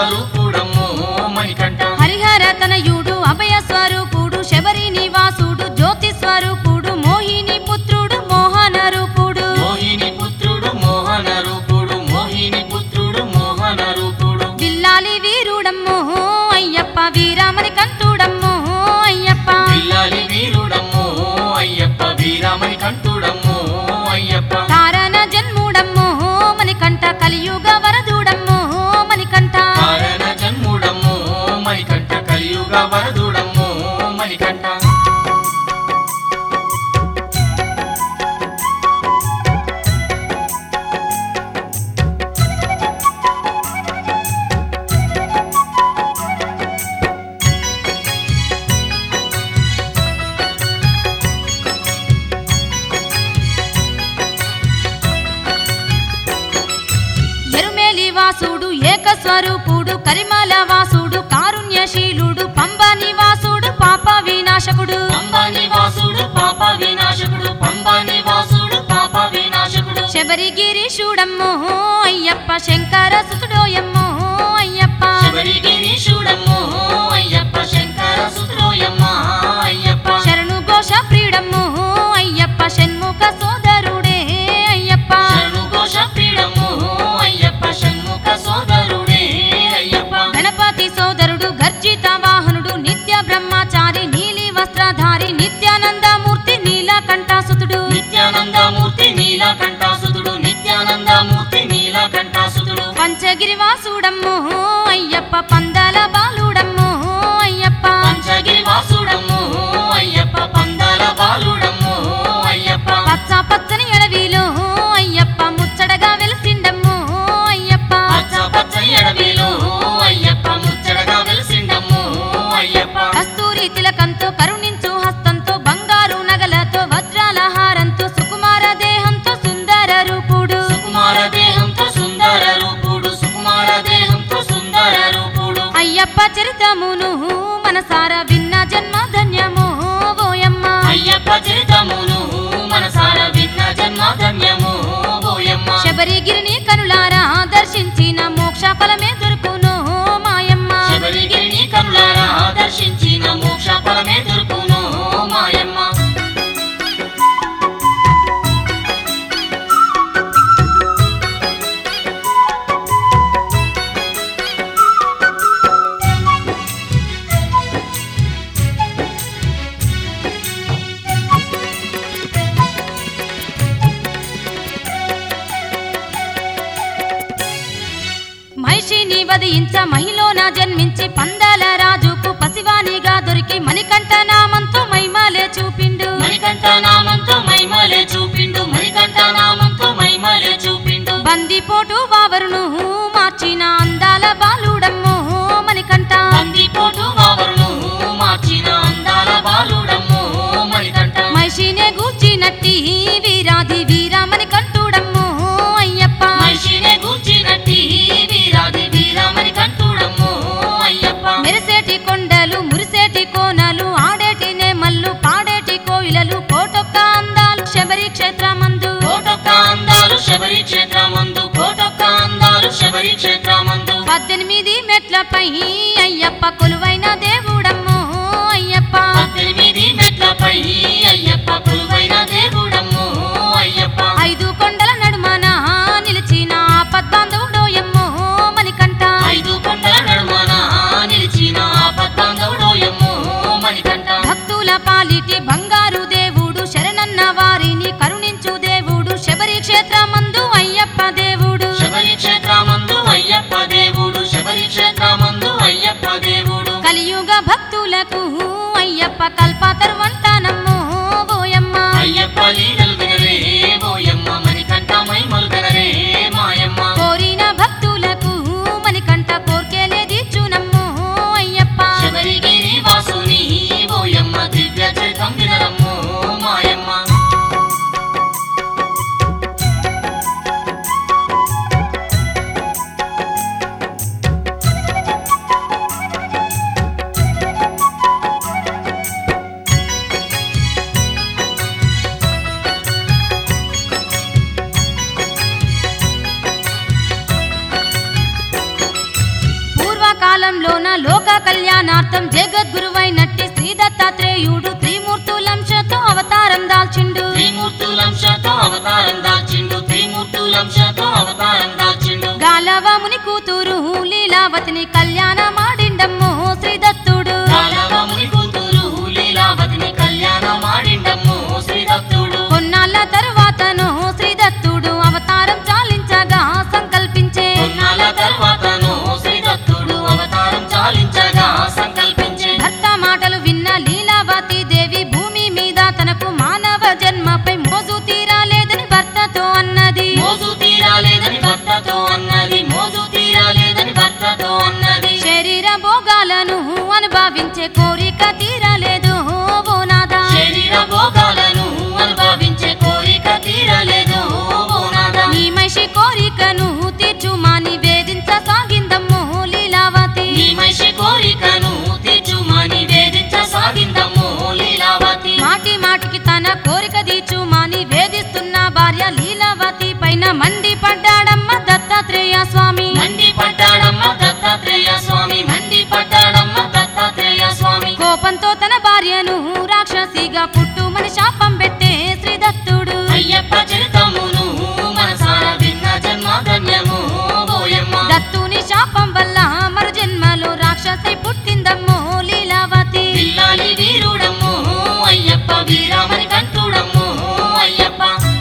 స్వరూపుడమ్మో మణికంఠ హరిహర తనయుడు అభయ స్వరూపుడు శబరి నివాసుడు జ్యోతి స్వరూపుడు మోహిని పుత్రుడు మోహన రూపుడు మోహిని పుత్రుడు మోహన రూపుడు మోహిని పుత్రుడు మోహన రూపుడు బిల్లాలి వీరుడమ్మో అయ్యప్ప వీరామణి కంటుడమ్మో అయ్యప్ప పిల్లాలి వీరుడమ్మో అయ్యప్ప వీరామణి కంఠుడమ్మో అయ్యప్ప కారణ జన్ముడమ్మో మణికంఠ కలియుగ వరదుడమ్మో మణికంఠ కారణ జన్ముడమ్మో మణికంఠ కలియుగ వరదుడమ్మో మణికంఠ ఎరుమేలి వాసుడు ఏక స్వరూపుడు కరిమల వాసుడు కారుణ్యశీలుడు పంబ నివాసుడు పాప వినాశకుడు పంబా నివాసుడు పాప వినాశకుడు పంబా నివాసుడు పాప వినాశకుడు శబరిగిరీశుడమ్మో అయ్యప్ప శంకర సుతుడోయమ్మో అయ్యప్ప శబరిగిరీశుడమ్మో అయ్యప్ప శంకర సుత్రోయమ్మ అయ్యప్ప శరణు ఘోష ప్రియుడమ్మో అయ్యప్ప షణ్ముఖ సోదరుడే అయ్యప్ప శరణు ఘోష ప్రియుడమ్మో అయ్యప్ప షణ్ముఖ సోదరుడే అయ్యప్ప గణపతి సోదరుడు గర్జిత వాహనుడు నిత్య బ్రహ్మచారి నీలి వస్త్రధారి నిత్యానందమూర్తి నీలకంఠాసుతుడు నిత్యానందమూర్తి నీలకంఠాసుతుడు నిత్యానందమూర్తి నీలకంఠాసుతుడు పంచగిరి వాసుడమ్మో అయ్యప్ప పందల బాలుడమ్మో అయ్యప్ప పంచగిరి వాసుడమ్మో అయ్యప్ప పందల బాలుడమ్మో అయ్యప్ప పచ్చ పచ్చని అడవిలో అయ్యప్ప ముచ్చటగా వెలిసిండమ్మో అయ్యప్ప పచ్చ పచ్చని అడవిలో అయ్యప్ప ముచ్చటగా వెలిసిండమ్మో అయ్యప్ప కస్తూరి తిలకంతో కరుణించు హస్తంతో బంగారు నగలతో వజ్రాల హారంతో సుకుమార దేహంతో సుందర రూపుడు సుకుమార దేహంతో సుందర రూపుడు సుకుమార దేహంతో సుందర రూపుడు అయ్యప్ప చరితమును మనసార విన్న జన్మ ధన్యమో ఓయమ్మ అయ్యప్ప చరితమును మనసార విన్న జన్మ ధన్యము ఓయమ్మ శబరిగిరిని కనులారా దర్శించిన మోక్ష ఫలమే దొరుకును మాయమ్మ శబరిగిరిని కనులారా దర్శించిన మోక్ష ఫలమే దొరుకును మాయమ్మ మహిషిని వధించ మహిళన జన్మించి పందాల రాజుకు పసివానిగా దొరికి మణికంఠ నామంతో మైమాలే చూపిండు మణికంఠ నామంతో మైమలే చూపిండు మణికంఠ నామంతో మైమలే చూపిండు బందిపోటు వావరును మార్చిన అందాల బాలుడమ్మో మణికంఠ బందిపోటు వావరును మార్చిన అందాల బాలుడమ్మో మణికంఠ మహిషినే గూర్చినట్టి వీరాది వీరామణి కంటుడమ్మో అయ్యప్ప మనిషినే గూర్చినట్టి వీరాది వీరామణి కంటుడమ్మో అయ్యప్ప మెరిసేటి కొండలు మురిసేటి కోనలు ఆడేటి నేమల్లు పాడేటి కోయిలలు కోటొక్క అందాలు శబరి క్షేత్రమందు కోటొక్క అందాలు శబరి క్షేత్రమందు కోటొక్క అందాలు శబరి క్షేత్రమందు పద్దెనిమిది మెట్లపై అయ్యప్ప కొలువైన దేవుడమ్మో అయ్యప్ప పద్దెనిమిది మెట్లపై అయ్యప్ప కొలువైన దేవుడమ్మో అయ్యప్ప ఐదు కొండల నడుమన నిలిచిన పద్బాంధవుడోయమ్మో మణికంఠ ఐదు కొండల నడుమన నిలిచిన ఆపద్బాంధవుడోయమ్మో మణికంఠ భక్తుల పాలిటి బంగారు దేవుడు శరణన్న వారిని కరుణించు దేవుడు శబరి క్షేత్రమందు అయ్యప్ప దేవుడు శబరి క్షేత్రమందు అయ్యప్ప దేవుడు శబరి క్షేత్రమందు అయ్యప్ప దేవుడు కలియుగ లోక కళ్యాణార్థం జగద్గురువైనట్టి శ్రీ దత్తాత్రేయుడు త్రిమూర్తులంశతో అవతారం దాల్చిండు త్రిమూర్తులంశతో అవతారం దాల్చిండు త్రిమూర్తులంశతో అవతారం దాల్చిండు గాలవముని కూతురు లీలావతిని కళ్యాణమాడిండమ్మో శ్రీ దత్తుడు కాలవముని కూతురు లీలావతిని కళ్యాణమాడిండమ్ము శ్రీదత్తుడు కొన్నాళ్ళ తరువాతను శ్రీ దత్తుడు అవతారం చాలించగా సంకల్పించే కొన్నాళ్ళ తర్వాతను శ్రీదత్తుడు అవతారం చాలించగా సంకల్పించే భర్త మాటలు విన్న లీలావతి దేవి భూమి మీద తనకు మానవ జన్మపై మోజు తీరాలేదని భర్తతో అన్నది మోజు తీరాలేదని భర్తతో అన్నది మోజు తీరాలేదని భర్తతో అన్నది శరీర భోగాలను అనుభవించే కోరిక తీరలేదు ఓ నాదా శరీర భోగాలను అనుభవించే కోరిక తీరలేదు ఓ నాదా నీ మనిషి కోరికను తీర్చుమాని వేధించసాగిందమ్మో లీలావతి నీ మనిషి కోరికను తీర్చుమని వేధించసాగిందమ్ము లీలావతి మాటి మాటికి తన కోరిక తీర్చుమాని వేధిస్తున్న భార్య లీలావతి పైన మండి పడ్డాడమ్మ దత్తాత్రేయ స్వామి మండి పడ్డాడమ్మ దత్తాత్రేయ స్వామి మండి పడ్డాడమ్మ దత్తాత్రేయ స్వామి కోపంతో తన భార్యను రాక్షసిగా పుట్టుమని శాపం పెట్టే శ్రీ దత్తుడు అయ్యప్ప చరితమును మనసార విన్న జన్మ ధన్యము ఓయమ్మ దత్తుని శాపం వల్ల మరు జన్మలో రాక్షసి పుట్టిందమ్మో లీలావతి పిల్లాలి వీరుడమ్ము అయ్యప్ప వీరమని కంటుడమ్ము అయ్యప్ప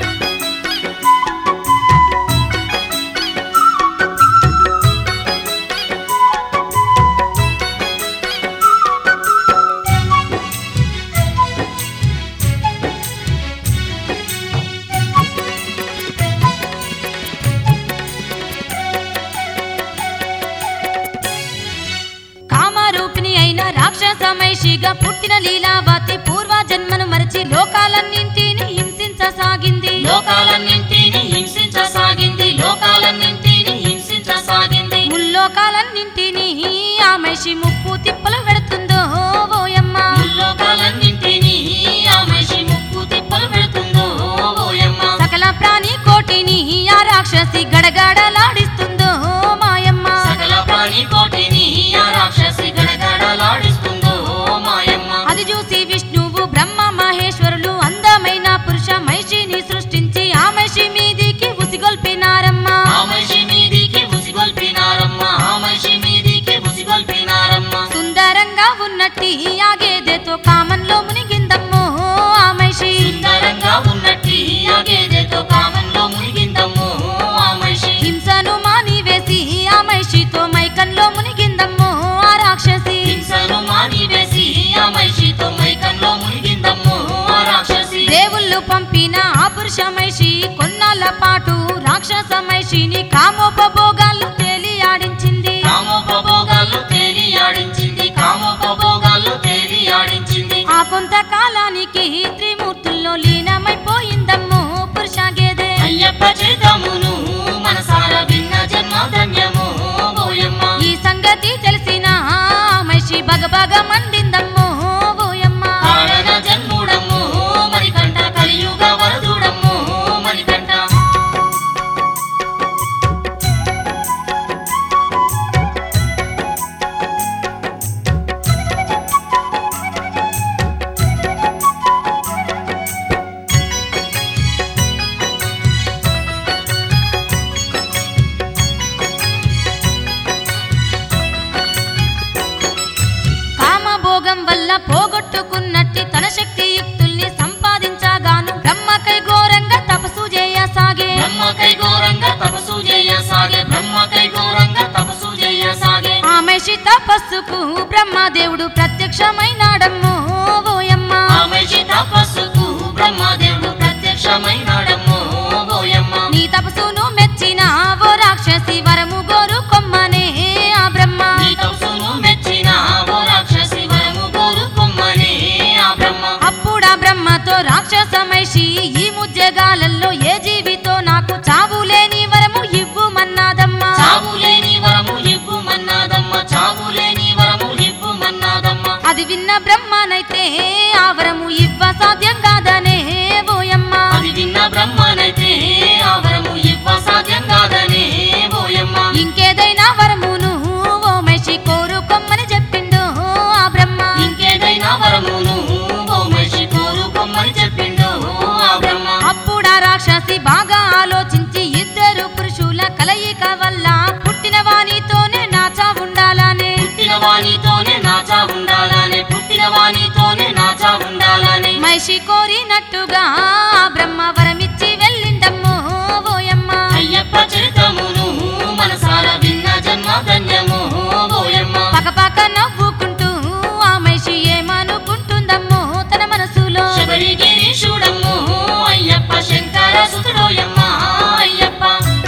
కామరూపిణి అయిన రాక్షసమైషిగా పుట్టిన లీలావతి పూర్వ జన్మను మరచి లోకాలన్నింటిని హింసించసాగింది లోకాలన్నింటిని హింసించసాగింది లోకాలన్నింటిని హింసించసాగింది ముల్లోకాలన్నింటిని ఆ మనిషి ముప్పు తిప్పలు పెడుతుందో ఓయమ్మ ముల్లోకాలన్నింటిని ఆ మనిషి ముక్కు తిప్పలు పెడుతుందో ఓయమ్మ సకల ప్రాణి కోటిని ఆ రాక్షసి గడగడలాడిస్తుందో మాయమ్మ సకల ప్రాణి కోటిని ఆ రాక్షసి గడగడలాడిస్తుందో మాయమ్మ అది చూసి విష్ణువు బ్రహ్మ మహేశ్వరులు అందమైన పురుష మహిషిని సృష్టించి ఆ మహిషి మీదికి ఉసిగొల్పినారమ్మ ఆ మనిషి మీదికి ఉసిగొల్పినారమ్మ ఆ మనిషి మీదికి ఉసిగొల్పినారమ్మ సుందరంగా ఉన్నట్టి ఆ గేదెతో కామంలో మునిగిందమ్మో ఆ మహిషి సుందరంగా ఉన్నట్టి ఆ గేదెతో కామంలో మునిగిందమ్ము ఆ మనిషి హింసను మానివేసి ఆ మహిషితో మైకంలో మునిగిందమ్మో ఆ రాక్షసి హింసను మానివేసి ఆ మనిషితో మైకంలో మునిగిందమ్ము ఆ రాక్షసి దేవుళ్ళు పంపిన ఆ పురుష మహిషి కొన్నాళ్ళ పాటు రాక్షస మహిషిని కామోపభోగాలు తేలి ఆడించింది కామోపభోగాల్లో తేలి ఆడించింది కామోపభోగాల్లో తేలి ఆడించింది ఆ కొంతకాలానికి త్రిమూర్తుల్లో లీనమైపోయిందమ్మో పురుష గేదె అయ్యప్ప చరితమును మనసార విన్న జన్మ ధన్యము ఓయమ్మ ఈ సంగతి తెలిసిన ఆ మనిషి బగబగ మండిందమ్మో ఓయమ్మ కారణ జన్ముడమ్ము మరికంట కలియుగ వరదుడమ్ము మరికంట కామభోగం వల్ల పోగొట్టుకున్నట్టి తన శక్తి యుక్తుల్ని సంపాదించగాను బ్రహ్మకై ఘోరంగా తపస్సు చేయసాగే బ్రహ్మకై ఘోరంగా తపస్సు చేయసాగే బ్రహ్మకై ఘోరంగా తపస్సు చేయసాగే ఆ మనిషి తపస్సుకు బ్రహ్మదేవుడు ప్రత్యక్షమైనాడమ్మో ఓయమ్మ ఆ మనిషి తపస్సుకు బ్రహ్మదేవుడు ప్రత్యక్షమైనాడమ్ము ఓయమ్మ నీ తపస్సును మెచ్చిన ఓ రాక్షసి వరము గోరు కొమ్మనే ఆ బ్రహ్మ నీ తపస్సును మెచ్చిన ఓ రాక్షసి వరము కోరుకొమ్మనే ఆ బ్రహ్మ అప్పుడా బ్రహ్మతో రాక్షస మహిషి ఈ ముజ్జగాలల్లో ఏ జీవితో నాకు చావు లేని వరము ఇవ్వుమన్నాదమ్మా చావు లేని వరము ఇవ్వు మన్నాదమ్మ చావు లేని వరము ఇవ్వు మన్నాదమ్మ అది విన్న బ్రహ్మనైతే ఆ వరము ఇవ్వ సాధ్యం కాదనే ఓయమ్మ అది విన్న బ్రహ్మనైతే ఆ వరము ఇవ్వ సాధ్యం కాదనే ఓయమ్మ ఇంకేదైనా వరమును ఓ మనిషి కోరుకొమ్మని చెప్పి మైషి కోరినట్టుగా ఆ బ్రహ్మ వరమిచ్చి వెళ్ళిండమ్మో ఓయమ్మ అయ్యప్ప చరితమును మనసార విన్న జన్మ ధన్యము ఓయమ్మ పకపక నవ్వుకుంటూ ఆ మైషి ఏమనుకుంటుందమ్మో తన మనసులో శబరిగిరీశుడమ్ము అయ్యప్ప శంకర సుతుడోయమ్మ అయ్యప్ప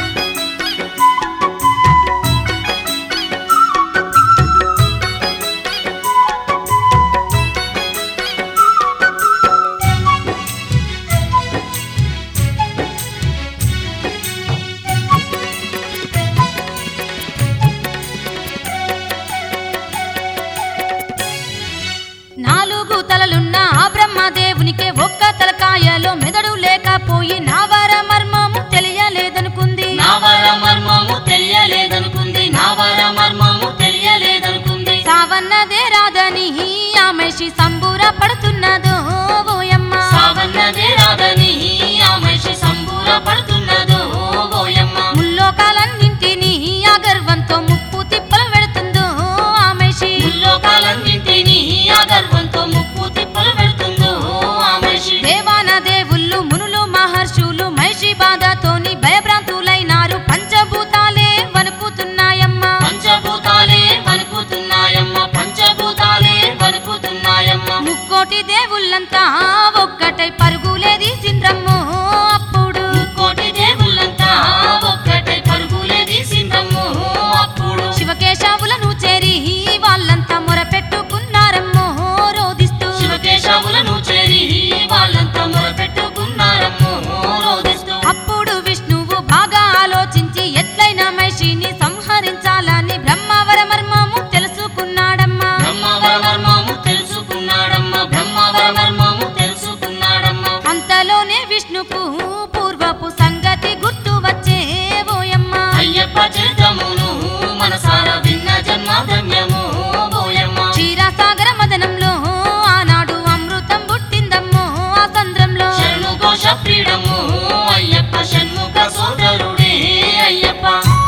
నాలుగు తలలున్న ఆ బ్రహ్మదేవునికే ఒక్క తలకాయలో మెదడు లేకపోయి నావర మర్మము తెలియలేదనుకుంది నావర మర్మము తెలియలేదనుకుంది నావర మర్మము తెలియలేదనుకుంది సావన్నదే రాదని ఆ మైషి సంబూర పడుతున్నదో ఓయమ్మ సావన్నదే రాదని ఆ మనిషి సంబూర పడుతున్నదో ఓయమ్మ ముల్లోకాలన్నింటినీ ఆ గర్వంతో ముప్పు తిప్పలు పెడుతుందో ఆ మైషి ముల్లోకాలన్నింటినీ ఆ గర్వంతో ముప్పు తిప్పలు పెడుతుందో ఆ మనిషి దేవాన దేవుళ్ళు మునులు మహర్షులు మైషి బాధతోని భయభ్రాంతులైనారు పంచభూతాలే వణుకుతున్నాయమ్మా పంచభూతాలే వణుకుతున్నాయమ్మ పంచభూతాలే వణుకుతున్నాయమ్మ ముక్కోటి దేవుళ్ళంతా ఒక్కటై పరుగులే తీసిండ్రమ్మో అప్పుడు ముక్కోటి దేవుళ్ళంతా ఒక్కటై పరుగులే తీసిందమ్ము అప్పుడు శివకేశవులను చేరి వాళ్ళంతా మొరపెట్టుకున్నారమ్మో రోదిస్తూ శివకేశవులను చేరి వాళ్ళంతా మొరపెట్టుకున్నారమ్ము రోదిస్తూ అప్పుడు విష్ణువు బాగా ఆలోచించి ఎట్లయినా మైషిని సంహరించాలని బ్రహ్మవర మర్మము తెలుసుకున్నాడమ్మా బ్రహ్మవర మర్మము తెలుసుకున్నాడమ్మ బ్రహ్మవర మర్మము తెలుసుకున్నాడమ్మ అంతలోనే విష్ణుకు పూర్వపు సంగతి గుర్తు వచ్చే ఓయమ్మ అయ్యప్ప చరితమును మనసార విన్న జన్మ ధన్యము ఓయమ్మ క్షీరసాగర మదనంలో ఆనాడు అమృతం పుట్టిందమ్మో ఆ సంద్రంలో శరణు ఘోష ప్రీడము అయ్యప్ప షణ్ముఖ సోదరుడే అయ్యప్ప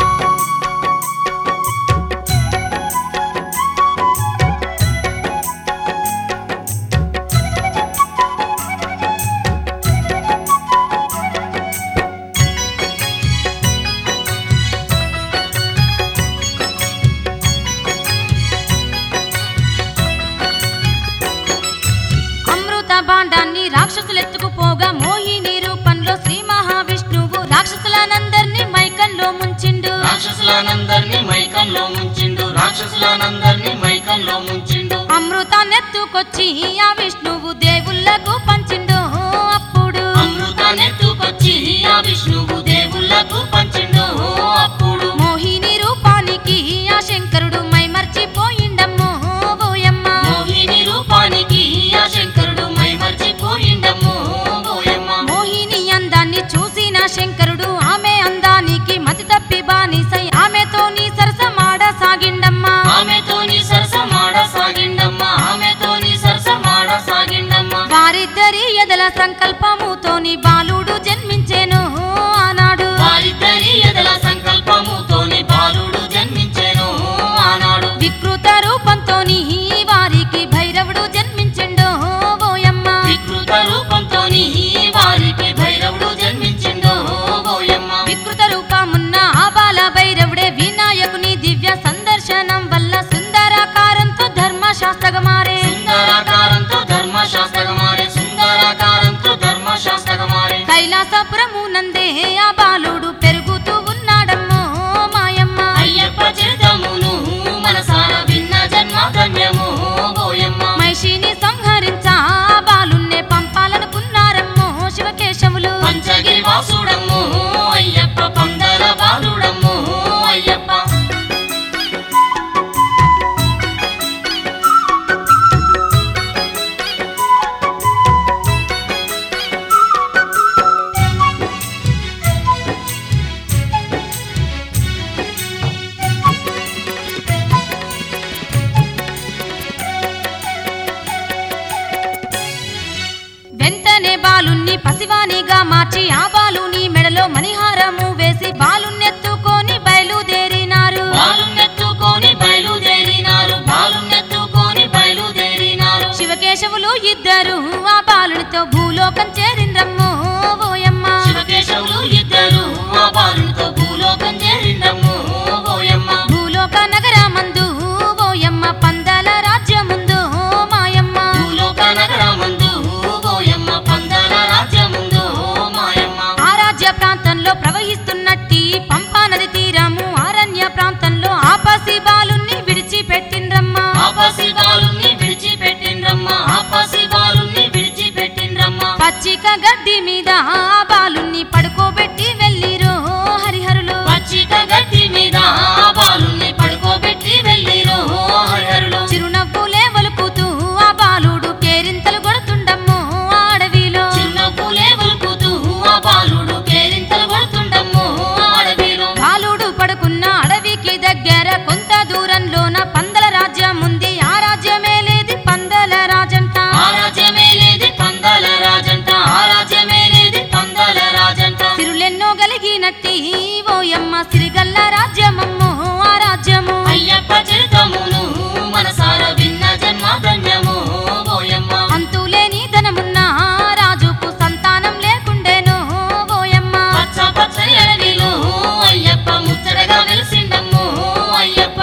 అమృత భాండాన్ని రాక్షసులు ఎత్తుకుపోగా మోహిని రూపంలో శ్రీ మహావిష్ణువు రాక్షసులనందరినీ మైకంలో ముంచిండు రాక్షసులనందరినీ మైకంలో ముంచిండు రాక్షసులనందరినీ మైకంలో ముంచిండు అమృతాన్నెత్తుకొచ్చి ఆ విష్ణువు దేవుళ్ళకు పంచిండు అప్పుడు అమృతాన్నెత్తుకొచ్చి ఆ విష్ణువు దేవుళ్ళకు పంచిండు అప్పుడు మోహిని రూపానికి ఆ శంకరుడు మైమర్చిపోయిండమ్మో ఓయమ్మ మోహిని రూపానికి ఆ శంకరుడు మైమర్చిపోయిండమ్ము ఓయమ్మ మోహిని అందాన్ని చూసిన శంకరుడు ఆమె అందానికి మతి తప్పి బానిసై ఆమెతోని సరసమాడ సాగిండమ్మా ఆమెతోని సరసమాడ సాగిండమ్మ ఆమెతోని సరసమాడ సాగిండమ్మ వారిద్దరి ఎదల సంకల్పముతోని బాలుడు జన్మించెను ఆనాడు వారిద్దరి ఎదల సంకల్పముతోని బాలుడు జన్మించెను ఆనాడు వికృత రూపంతోని వారికి భైరవుడు జన్మించెండు ఓయమ్మ వికృత రూపంతోని వారికి భైరవుడు జన్మించిండు ఓయమ్మ వికృత రూపమున్న ఆ బాల భైరవుడే వినాయకుని దివ్య సందర్శనం వల్ల సుందరాకారంతో ధర్మశాస్త్రగా మారే సుందరాకారంతో ధర్మశాస్త్రగా మారే సుందరాకారంతో ధర్మశాస్త్రగా మారే కైలాసపురము నందే ఆ బాలుడు పెరుగుతూ ఉన్నాడమ్మో మాయమ్మ అయ్యప్ప చరితమును మనసార విన్న జన్మ ధన్యము ఓయమ్మ మైషిని సంహరించా ఆ బాలున్నే పంపాలనుకున్నారమ్మో శివకేశవులు పంచగిరి వాసుడమ్ము అయ్యప్ప పందల బాలుడమ్ము అయ్యప్ప బాలునితో భూలోకం చేరిండ్రమ్మో ఓయమ్మ శివకేశవులు ఇద్దరు ఆ బాలునితో భూలోకం చేరిండమ్ము ఓయమ్మ భూలోక నగరమందు ఓయమ్మ పందల రాజ్యముందు మాయమ్మ భూలోక నగరమందు ఓయమ్మ పందాల రాజ్యముందు మాయమ్మ ఆ రాజ్య ప్రాంతంలో ప్రవహిస్తున్నట్టి పంపా నది తీరము అరణ్య ప్రాంతంలో ఆపసి బాలుని విడిచిపెట్టిండ్రమ్మా ఆపసి బాలుని విడిచిపెట్టిండ్రమ్మ ఆపసి బాలుని విడిచిపెట్టిండ్రమ్మ పచ్చిక గడ్డి మీద ఆ బాలుని పడుకోబెట్టి వెళ్ళిరో హరిహరులు పచ్చిక గట్టి మీద ఆ బాలుని పడుకోబెట్టి వెళ్ళిరో హరిహరులు చిరునవ్వులే వలుకుతూ ఆ బాలుడు కేరింతలు కొడుతుండమ్మో ఆ అడవిలో చిన్న పూలే ఉలుకుతూ ఆ బాలుడు కేరింతలు కొడుతుండమ్ము అడవిలో బాలుడు పడుకున్న అడవికి దగ్గర కొంత దూరంలోన పందల రాజ్యం ఉంది ఆ రాజ్యమే లేది పందల రాజంట ఆ రాజ్యమే లేది పందాల రాజంట ఆ రాజ్యమే లేది పందాల రాజంట సిరులెన్నో కలిగినట్టి ఓయమ్మ సిరిగల్ల రాజ్యమమ్మో ఆ రాజ్యము అయ్యప్ప చరితమును మనసార విన్న జన్మ ధన్యము ఓయమ్మ అంతులేని ధనమున్న ఆ రాజుకు సంతానం లేకుండేను ఓయమ్మ పచ్చ పచ్చని అడవిలో అయ్యప్ప ముచ్చటగా వెలిసిండమ్ము అయ్యప్ప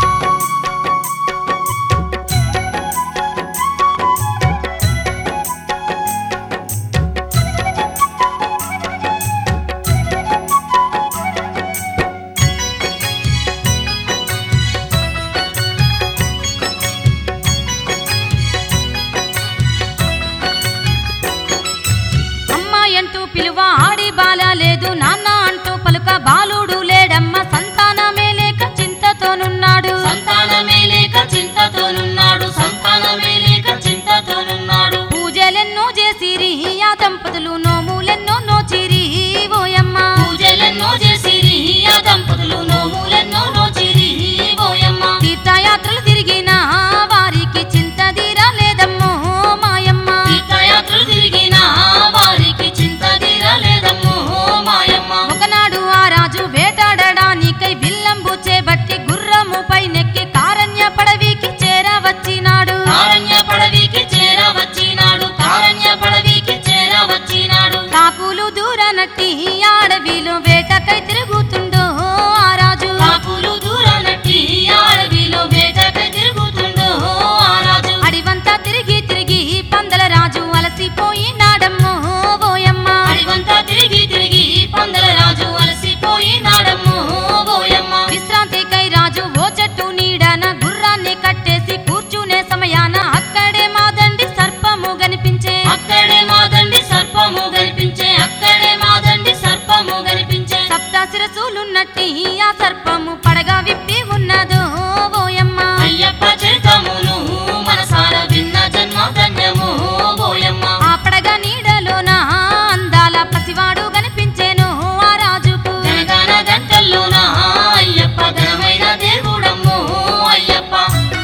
అమ్మాయంటూ పిలువ ఆడి బాల లేదు నాన్న అంటూ పలుక బాలుడు లేడమ్మ సంతానమే లేక చింతతోనున్నాడు సంతానమే లేక చింతతోనున్నాడు సంతానమే లేక చింతతోనున్నాడు పూజలెన్నో చేసిరి ఆ దంపతులు నోములెన్నో నోచిరి ఓయమ్మ పూజలెన్నో చేసిరి ఆ దంపతులు నోములెన్నో నోచిరి ఓయమ్మ తీర్థయాత్రలు తిరిగిన వారికి చింత లేదమ్మో మాయమ్మ తీర్థయాత్రలు తిరిగిన వారికి చింత తీరలేదమ్మో మాయమ్మ ఒకనాడు ఆ రాజు వేటాడడానికై విల్లంబు చేబట్టి గుర్రము పైనెక్కి కారణ్య పడవికి చేరవచ్చినాడు కారణ్య పడవికి చేరవచ్చినాడు కారణ్య పడవికి చేరవచ్చినాడు కాకులు దూరనట్టి అడవిలో వేటకై తిరుగుతుండో ఆ రాజు కాకులు దూరనట్టి అడవిలో వేటకై తిరుగుతుండో ఆ రాజు అడివంతా తిరిగి తిరిగి పందల రాజు అలసిపోయినాడమ్మో ఓయమ్మ అడివంతా తిరిగి తిరిగి పందల రాజు అలసిపోయినాడమ్మో ఓయమ్మ విశ్రాంతికై రాజు ఓ చెట్టు నీడన గుర్రాన్ని కట్టేసి కూర్చునే సమయాన అక్కడే మాదండి సర్పము కనిపించే అక్కడే మాదండి సర్పము కనిపించే అక్కడే మాదండి సర్పము కనిపించే సప్త శిరసులున్నట్టి ఆ సర్పము పడగా విప్పి ఉన్నదో ఓయమ్మ అయ్యప్ప చరితమును మనసార విన్న జన్మ ధన్యము ఓయమ్మ ఆ పడగ నీడలోన అందాల పసివాడు కనిపించేను ఆ రాజుకు జనగణ గంటల్లోన అయ్యప్ప ఘనమైన దేవుడమ్ము అయ్యప్ప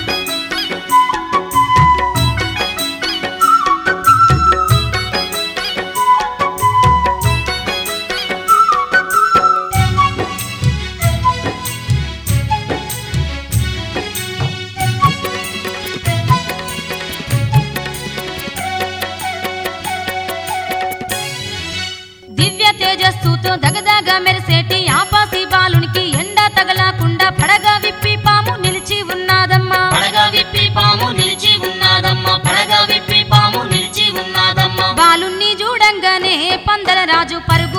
దివ్య తేజస్సుతో దగదగ మెరిసేటి ఆపాసి బాలునికి ఎండ తగలకుండా పడగ విప్పి పాము నిలిచి ఉన్నదమ్మా పడగ విప్పి పాము నిలిచి ఉన్నదమ్మ పడగ విప్పి పాము నిలిచి ఉన్నదమ్మ బాలుణ్ణి చూడంగానే పందల రాజు పరుగు